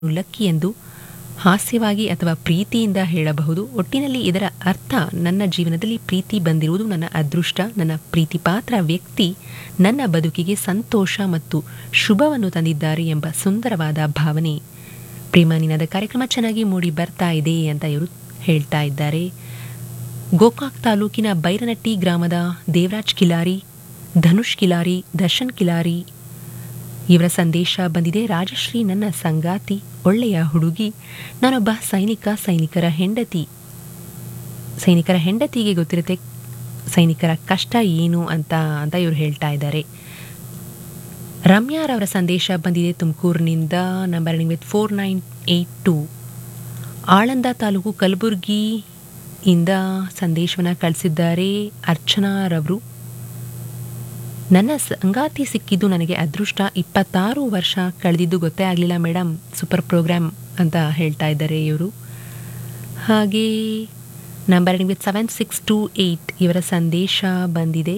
lucky ಎಂದು ಹಾಸ್ಯವಾಗಿ ಅಥವಾ ಪ್ರೀತಿಯಿಂದ ಹೇಳಬಹುದು ಒಟ್ಟಿನಲ್ಲಿ ಇದರ ಅರ್ಥ ನನ್ನ ಜೀವನದಲ್ಲಿ ಪ್ರೀತಿ ಬಂದಿರುವುದು ನನ್ನ ಅದೃಷ್ಟ ನನ್ನ ಪ್ರೀತಿಪಾತ್ರ ವ್ಯಕ್ತಿ ನನ್ನ ಬದುಕಿಗೆ ಸಂತೋಷ ಮತ್ತು ಶುಭವನ್ನು ತಂದಿದ್ದಾರೆ ಎಂಬ ಸುಂದರವಾದ ಭಾವನೆ ಪ್ರೇಮಾನಿನಾದ ಕಾರ್ಯಕ್ರಮ ಚೆನ್ನಾಗಿ ಮೂಡಿ ಬರ್ತಾ ಇದೆ ಅಂತ ಇವರು ಹೇಳ್ತಾ ಇದ್ದಾರೆ ಗೋಕಾಕ್ ತಾಲೂಕಿನ ಬೈರನಟ್ಟಿ ಗ್ರಾಮದ ದೇವರಾಜ್ ಕಿಲಾರಿ ಧನುಷ್ ಕಿಲಾರಿ ದರ್ಶನ್ ಕಿಲಾರಿ ಇವರ ಸಂದೇಶ ಬಂದಿದೆ ರಾಜಶ್ರೀ ನನ್ನ ಸಂಗಾತಿ ಒಳ್ಳೆಯ ಹುಡುಗಿ ನಾನೊಬ್ಬ ಸೈನಿಕ ಸೈನಿಕರ ಹೆಂಡತಿ ಸೈನಿಕರ ಹೆಂಡತಿಗೆ ಗೊತ್ತಿರುತ್ತೆ ಸೈನಿಕರ ಕಷ್ಟ ಏನು ಅಂತ ಅಂತ ಇವರು ಹೇಳ್ತಾ ಇದ್ದಾರೆ ರಮ್ಯಾರವರ ಸಂದೇಶ ಬಂದಿದೆ ತುಮಕೂರಿನಿಂದ number with four nine eight two Aland taluk Kalaburgi ಇಂದ ಸಂದೇಶವನ್ನು ಕಳಿಸಿದ್ದಾರೆ ಅರ್ಚನಾರವರು ನನ್ನ ಸಂಗಾತಿ ಸಿಕ್ಕಿದ್ದು ನನಗೆ ಅದೃಷ್ಟ ಇಪ್ಪತ್ತಾರು ವರ್ಷ ಕಳೆದಿದ್ದು ಗೊತ್ತೇ ಆಗಲಿಲ್ಲ ಮೇಡಮ್ ಸೂಪರ್ ಪ್ರೋಗ್ರಾಮ್ ಅಂತ ಹೇಳ್ತಾ ಇದ್ದಾರೆ ಇವರು ಹಾಗೆ number with seven six two eight ಇವರ ಸಂದೇಶ ಬಂದಿದೆ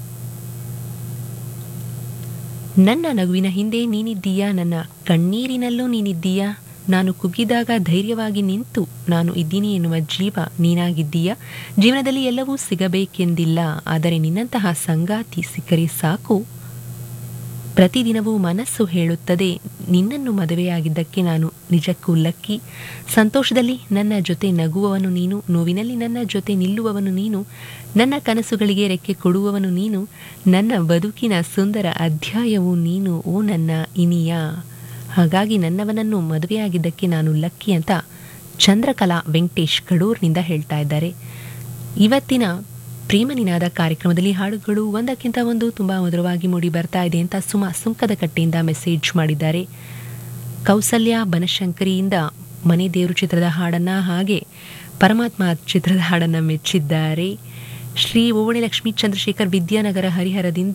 ನನ್ನ ನಗುವಿನ ಹಿಂದೆ ನೀನಿದ್ದೀಯಾ ನನ್ನ ಕಣ್ಣೀರಿನಲ್ಲೂ ನೀನಿದ್ದೀಯಾ ನಾನು ಕುಗ್ಗಿದಾಗ ಧೈರ್ಯವಾಗಿ ನಿಂತು ನಾನು ಇದ್ದೀನಿ ಎನ್ನುವ ಜೀವ ನೀನಾಗಿದ್ದೀಯಾ ಜೀವನದಲ್ಲಿ ಎಲ್ಲವೂ ಸಿಗಬೇಕೆಂದಿಲ್ಲ ಆದರೆ ನಿನ್ನಂತಹ ಸಂಗಾತಿ ಸಿಕ್ಕರೆ ಸಾಕು ಪ್ರತಿದಿನವೂ ಮನಸ್ಸು ಹೇಳುತ್ತದೆ ನಿನ್ನನ್ನು ಮದುವೆಯಾಗಿದ್ದಕ್ಕೆ ನಾನು ನಿಜಕ್ಕೂ ಲಕ್ಕಿ ಸಂತೋಷದಲ್ಲಿ ನನ್ನ ಜೊತೆ ನಗುವವನು ನೀನು ನೋವಿನಲ್ಲಿ ನನ್ನ ಜೊತೆ ನಿಲ್ಲುವವನು ನೀನು ನನ್ನ ಕನಸುಗಳಿಗೆ ರೆಕ್ಕೆ ಕೊಡುವವನು ನೀನು ನನ್ನ ಬದುಕಿನ ಸುಂದರ ಅಧ್ಯಾಯವು ನೀನು ಓ ನನ್ನ ಇನಿಯ ಹಾಗಾಗಿ ನನ್ನವನನ್ನು ಮದುವೆಯಾಗಿದ್ದಕ್ಕೆ ನಾನು ಲಕ್ಕಿ ಅಂತ ಚಂದ್ರಕಲಾ ವೆಂಕಟೇಶ್ ಕಡೂರ್ನಿಂದ ಹೇಳ್ತಾ ಇದ್ದಾರೆ ಇವತ್ತಿನ ಪ್ರೇಮನಿನಾದ ಕಾರ್ಯಕ್ರಮದಲ್ಲಿ ಹಾಡುಗಳು ಒಂದಕ್ಕಿಂತ ಒಂದು ತುಂಬ ಮಧುರವಾಗಿ ಮೂಡಿ ಬರ್ತಾ ಇದೆ ಅಂತ ಸುಮಾ ಸುಂಕದ ಕಟ್ಟೆಯಿಂದ ಮೆಸೇಜ್ ಮಾಡಿದ್ದಾರೆ ಕೌಸಲ್ಯ ಬನಶಂಕರಿಯಿಂದ ಮನೆ ದೇವರು ಚಿತ್ರದ ಹಾಡನ್ನು ಹಾಗೆ ಪರಮಾತ್ಮ ಚಿತ್ರದ ಹಾಡನ್ನು ಮೆಚ್ಚಿದ್ದಾರೆ ಶ್ರೀ ಓವಣಿ ಲಕ್ಷ್ಮೀ ಚಂದ್ರಶೇಖರ್ ವಿದ್ಯಾನಗರ ಹರಿಹರದಿಂದ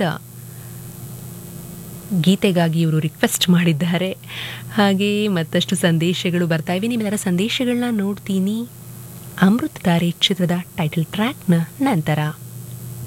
ಗೀತೆಗಾಗಿ ಇವರು ರಿಕ್ವೆಸ್ಟ್ ಮಾಡಿದ್ದಾರೆ ಹಾಗೆ ಮತ್ತಷ್ಟು ಸಂದೇಶಗಳು ಬರ್ತಾ ಇವೆ ನಿಮ್ಮೆಲ್ಲರ ಸಂದೇಶಗಳನ್ನ ನೋಡ್ತೀನಿ ಅಮೃತ್ ತಾರೆ ಚಿತ್ರದ ಟೈಟಲ್ ಟ್ರ್ಯಾಕ್ನ ನಂತರ